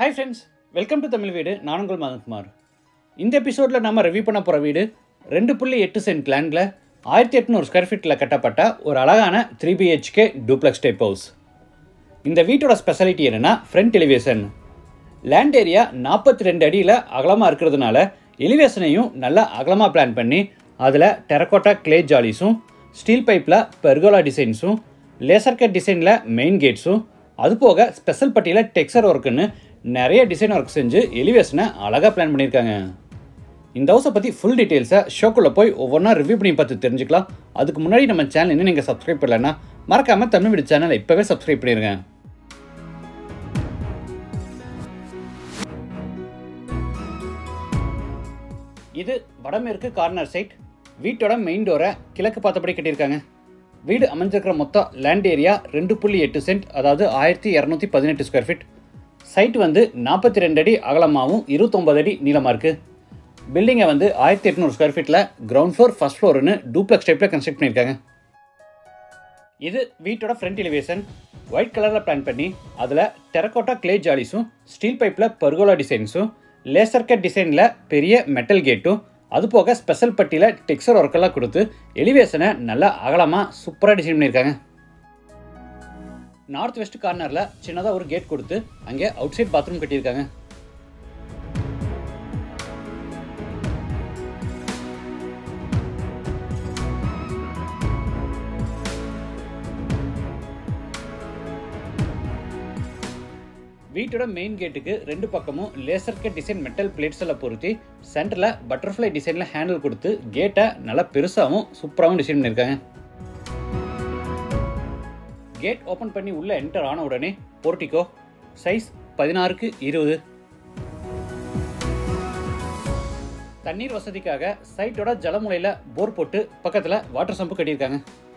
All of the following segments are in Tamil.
hi friends welcome to Tamil Veedu நான் உங்கள் மதன்குமார் இந்த எபிசோடில் நம்ம ரிவ்யூ பண்ண போகிற வீடு ரெண்டு புள்ளி எட்டு சென்ட் லேண்டில் ஆயிரத்தி எட்நூறு ஸ்கொயர் ஃபீட்டில் கட்டப்பட்ட ஒரு அழகான three BHK duplex type house இந்த வீட்டோட ஸ்பெஷாலிட்டி என்னென்னா ஃப்ரண்ட் எலிவேஷன் லேண்ட் ஏரியா நாற்பத்தி ரெண்டு அடியில் அகலமாக இருக்கிறதுனால எலிவேஷனையும் நல்லா அகலமாக பிளான் பண்ணி அதில் டெரக்கோட்டா கிளே ஜாலிஸும் ஸ்டீல் பைப்பில் பெர்கோலா டிசைன்ஸும் லேசர் கட் டிசைனில் மெயின் கேட்ஸும் அது போக ஸ்பெஷல் பட்டியில் டெக்ஸ்சர் ஒர்க்குன்னு நிறைய டிசைன் ஒர்க் செஞ்சு எலிவேஷனை அழகாக பிளான் பண்ணியிருக்காங்க இந்த ஹவுஸை பற்றி ஃபுல் டீட்டெயில்ஸை ஷோக்குள்ளே போய் ஒவ்வொன்றா ரிவ்யூ பண்ணி பார்த்து தெரிஞ்சுக்கலாம் அதுக்கு முன்னாடி நம்ம சேனல் இன்னும் நீங்கள் சப்ஸ்கிரைப் பண்ணலன்னா மறக்காமல் தமிழ் வீடு சேனலை இப்போவே சப்ஸ்கிரைப் பண்ணிடுங்க இது வடமேற்கு கார்னர் சைட் வீட்டோட மெயின் டோரை கிழக்கு பார்த்தபடி கட்டியிருக்காங்க வீடு அமைஞ்சிருக்கிற மொத்தம் லேண்ட் ஏரியா ரெண்டு புள்ளி எட்டு சென்ட் அதாவது ஆயிரத்தி இரநூத்தி பதினெட்டு ஸ்கொயர் ஃபீட் சைட் வந்து நாற்பத்தி ரெண்டு அடி அகலமாகவும் இருபத்தொம்பது அடி நீளமாக இருக்குது பில்டிங்கை வந்து ஆயிரத்தி எட்நூறு ஸ்கொயர் ஃபீட்டில் கிரவுண்ட் ஃப்ளோர் ஃபர்ஸ்ட் ஃப்ளோர்னு டூப்ளக்ஸ் டைப்பில் கன்ஸ்ட்ரக்ட் பண்ணியிருக்காங்க இது வீட்டோட ஃப்ரண்ட் எலிவேஷன் ஒயிட் கலரில் பிளான் பண்ணி அதில் டெரக்கோட்டா கிளே ஜாலிஸும் ஸ்டீல் பைப்பில் பர்கோலா டிசைன்ஸும் லேசர் கட் டிசைனில் பெரிய மெட்டல் கேட்டும் அது போக ஸ்பெஷல் பட்டியில் டெக்ஸ்சர் ஒர்க்கெல்லாம் கொடுத்து எலிவேஷனை நல்லா அகலமாக சூப்பராக டிசைன் பண்ணியிருக்காங்க நார்த் வெஸ்ட் கார்னரில் சின்னதாக ஒரு கேட் கொடுத்து அங்கே அவுட் சைட் பாத்ரூம் கட்டியிருக்காங்க வீட்டோட மெயின் கேட்டுக்கு ரெண்டு பக்கமும் laser cut design metal plates எல்லாம் பொருத்தி சென்டரில் பட்டர்ஃப்ளை டிசைனில் ஹேண்டில் கொடுத்து கேட்டை நல்லா பெருசாகவும் சூப்பராகவும் டிசைன் பண்ணியிருக்காங்க கேட் ஓப்பன் பண்ணி உள்ளே என்டர் ஆன உடனே போர்ட்டிகோ சைஸ் பதினாறுக்கு இருபது தண்ணீர் வசதிக்காக சைட்டோட ஜலமுலையில் போர் போட்டு பக்கத்தில் வாட்டர் சம்பு கட்டியிருக்காங்க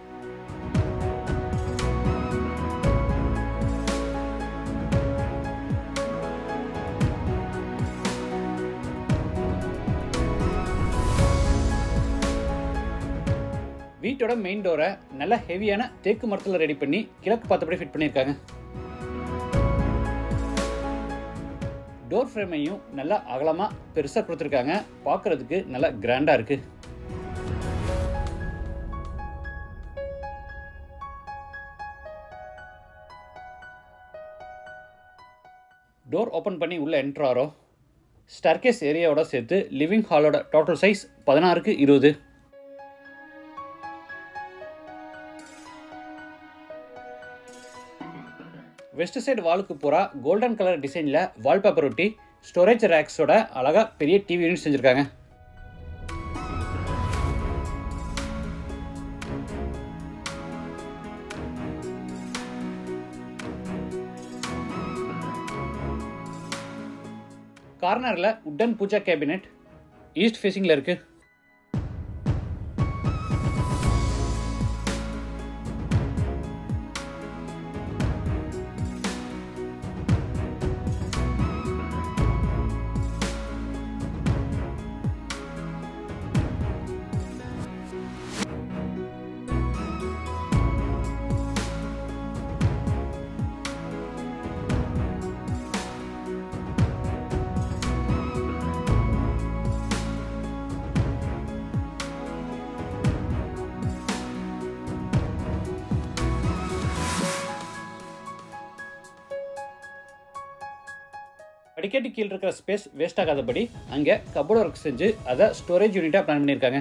வீட்டோட மெயின் டோரை நல்ல ஹெவியான தேக்கு மரத்தில் ரெடி பண்ணி கிழக்கு பார்த்தபடி ஃபிட் பண்ணியிருக்காங்க டோர் ஃப்ரேமையும் நல்லா அகலமாக பெருசாக கொடுத்துருக்காங்க பார்க்குறதுக்கு நல்லா கிராண்டாக இருக்குது டோர் ஓப்பன் பண்ணி உள்ளே என்ட்ரு ஆகிறோம் ஸ்டார்கேஸ் ஏரியாவோட சேர்த்து லிவிங் ஹாலோட டோட்டல் சைஸ் பதினாறுக்கு இருபது வெஸ்ட் சைடு வாலுக்கு பூரா கோல்டன் கலர் டிசைனில் வால்பேப்பர் ஒட்டி ஸ்டோரேஜ் ரேக்ஸோட அழகாக பெரிய டிவி யூனிட் செஞ்சுருக்காங்க கார்னரில் உட்டன் பூஜா கேபினெட் ஈஸ்ட் ஃபேஸிங்கில் இருக்குது அடிக்கடி கீழே இருக்கிற ஸ்பேஸ் வேஸ்ட் ஆகாதபடி அங்கே கபோர்ட் ஒர்க் செஞ்சு அதை ஸ்டோரேஜ் யூனிட்டாக பிளான் பண்ணியிருக்காங்க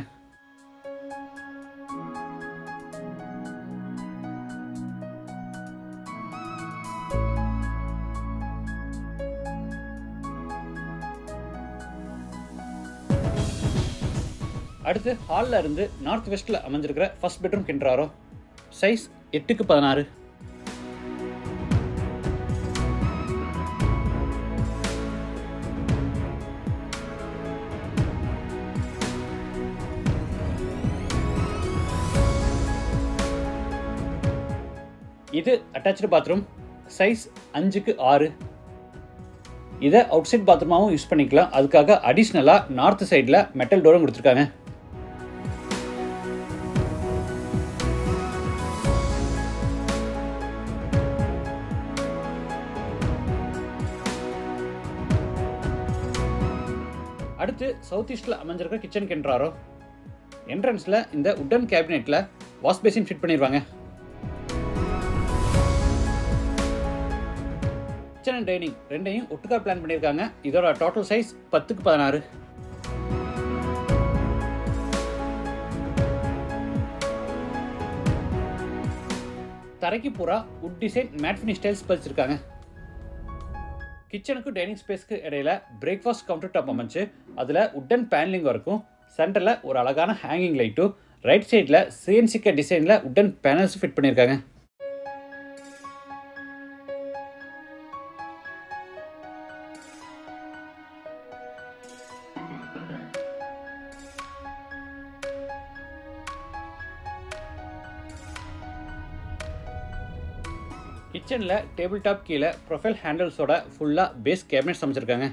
அடுத்து ஹாலில் இருந்து நார்த் வெஸ்ட்டில் அமைஞ்சிருக்கிற ஃபர்ஸ்ட் பெட்ரூம் கிண்டுறாரோ சைஸ் எட்டுக்கு பதினாறு இது அட்டாச்சு பாத்ரூம் சைஸ் அஞ்சுக்கு ஆறு இதை அவுட் சைட் பாத்ரூமாகவும் யூஸ் பண்ணிக்கலாம் அதுக்காக அடிஷ்னலாக நார்த் சைடில் மெட்டல் டோரும் கொடுத்துருக்காங்க அடுத்து சவுத் ஈஸ்டில் அமைஞ்சிருக்க கிச்சன் கென்றாரோ என்ட்ரன்ஸில் இந்த உட்டன் கேபினெட்டில் வாஷ் பேசின் ஃபிட் பண்ணிடுவாங்க கிச்சன் அண்ட் டைனிங் ரெண்டையும் ஒட்டுக்கா பிளான் பண்ணியிருக்காங்க இதோட டோட்டல் சைஸ் பத்துக்கு பதினாறு தரைக்கு பூரா wood design matt finish tiles பதிச்சிருக்காங்க கிச்சனுக்கு டைனிங் ஸ்பேஸ்க்கு இடையில பிரேக்ஃபாஸ்ட் கவுண்டர் டாப் அமைச்சு அதில் உட்டன் பேனலிங் இருக்கும் சென்டரில் ஒரு அழகான ஹேங்கிங் லைட்டும் ரைட் சைடில் சிஎன்சிக்க டிசைனில் உட்டன் பேனல்ஸ் ஃபிட் பண்ணியிருக்காங்க கிச்சனில் டேபிள் டாப் கீழே ப்ரொஃபைல் ஹேண்டில்ஸோட ஃபுல்லாக பேஸ் கேபினெட்ஸ் அமைச்சிருக்காங்க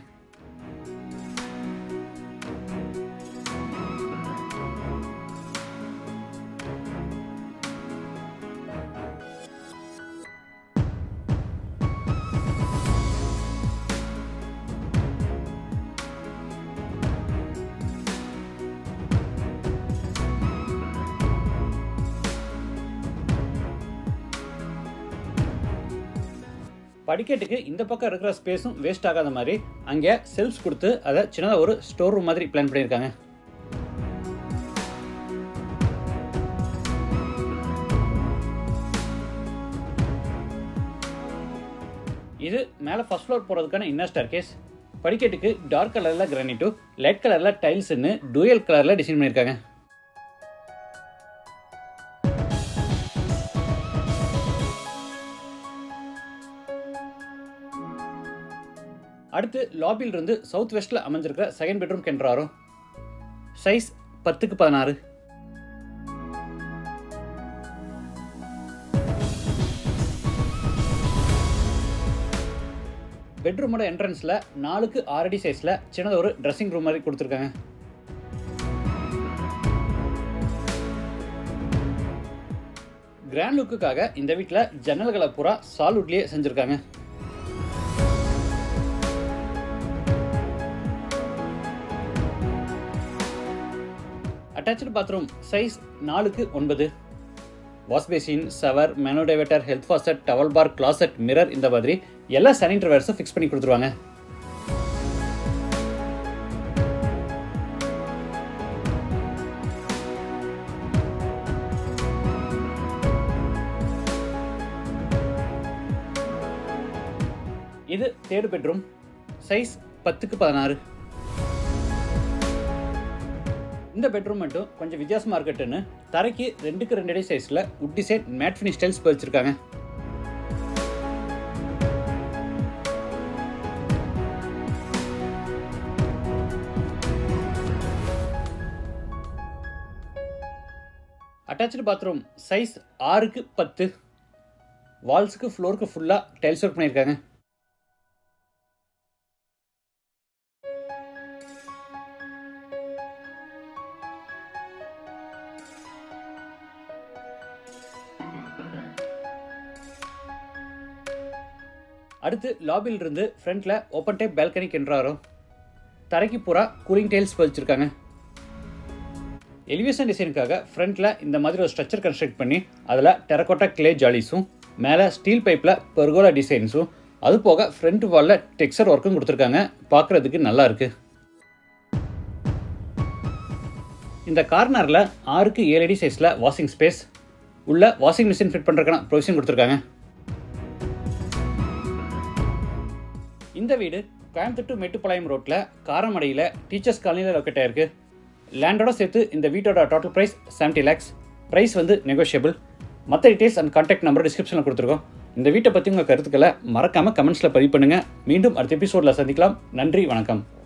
படிக்கட்டுக்கு இந்த பக்கம் இருக்கிற ஸ்பேஸும் வேஸ்ட் ஆகாத மாதிரி அங்கே செல்ஃப்ஸ் கொடுத்து அதை சின்னதாக ஒரு ஸ்டோர் ரூம் மாதிரி பிளான் பண்ணியிருக்காங்க இது மேலே ஃபர்ஸ்ட் ஃப்ளோர் போகிறதுக்கான இன்னர் ஸ்டார் கேஸ் படிக்கட்டுக்கு டார்க் கலரில் கிரானைட்டும் லைட் கலரில் டைல்ஸ்னு டூயல் கலரில் டிசைன் பண்ணியிருக்காங்க அடுத்து லாபியில் இருந்து சவுத் வெஸ்ட்டில் அமைஞ்சிருக்கிற செகண்ட் பெட்ரூம் கென்றாரோ சைஸ் பத்துக்கு பதினாறு பெட்ரூமோட என்ட்ரன்ஸில் நாலுக்கு ஆறு அடி சைஸில் சின்னதாக ஒரு ட்ரெஸ்ஸிங் ரூம் மாதிரி கொடுத்துருக்காங்க கிராண்ட் லுக்குக்காக இந்த வீட்டில் ஜன்னல்களை பூரா சால்வுட்லேயே செஞ்சுருக்காங்க அட்டாச்சு பாத்ரூம் சைஸ் நாலுக்கு ஒன்பது வாஷ் பேசின் சவர் மெனோடைவேட்டர் health faucet towel bar closet mirror இந்த மாதிரி எல்லா சானிட்டரி வேர்ஸும் ஃபிக்ஸ் பண்ணி கொடுத்துருவாங்க இது தேர்ட் பெட்ரூம் சைஸ் பத்துக்கு பதினாறு இந்த பெட்ரூம் மட்டும் கொஞ்சம் வித்தியாசமாக இருக்கட்டுன்னு தரைக்கு ரெண்டுக்கு ரெண்டு அடி சைஸில் wood design matt finish tiles பதிச்சிருக்காங்க அட்டாச்சு பாத்ரூம் சைஸ் ஆறுக்கு பத்து வால்ஸுக்கு ஃப்ளோருக்கு ஃபுல்லாக டைல்ஸ் ஒர்க் பண்ணியிருக்காங்க அடுத்து லாபியில் இருந்து ஃப்ரண்ட்ல ஓப்பன் டைப் பால்கனி கென்றாரோ தரைக்கு பூரா கூலிங் டைல்ஸ் பதிச்சிருக்காங்க எலிவேஷன் டிசைனுக்காக ஃப்ரண்ட்ல இந்த மாதிரி ஒரு ஸ்ட்ரக்சர் கன்ஸ்ட்ரக்ட் பண்ணி அதில் டெரக்கோட்டா கிளே ஜாலிஸும் மேலே ஸ்டீல் பைப்பில் பெர்கோலா டிசைன்ஸும் அது போக ஃப்ரண்ட் வாலில் டெக்ஸ்சர் ஒர்க்கும் கொடுத்துருக்காங்க பார்க்குறதுக்கு நல்லா இருக்கு இந்த கார்னரில் ஆறுக்கு ஏழு அடி சைஸில் வாஷிங் ஸ்பேஸ் உள்ள வாஷிங் மிஷின் ஃபிட் பண்ணுறதுக்கான ப்ரொவிஷன் கொடுத்துருக்காங்க இந்த வீடு கோயம்புத்தூர் டு மேட்டுப்பாளையம் ரோட்டில் காரமடையில் டீச்சர்ஸ் காலனியில் லொக்கேட் ஆயிருக்கு லேண்டோட சேர்த்து இந்த வீட்டோட total price seventy lakhs price வந்து நெகோஷியபிள் மற்ற டீட்டெயில்ஸ் அண்ட் கான்டாக்ட் நம்பர் டிஸ்கிரிப்ஷனில் கொடுத்துருக்கோம் இந்த வீட்டை பற்றி உங்கள் கருத்துக்களை மறக்காமல் கமெண்ட்ஸில் பதிவு பண்ணுங்கள் மீண்டும் அடுத்த எபிசோடில் சந்திக்கலாம் நன்றி வணக்கம்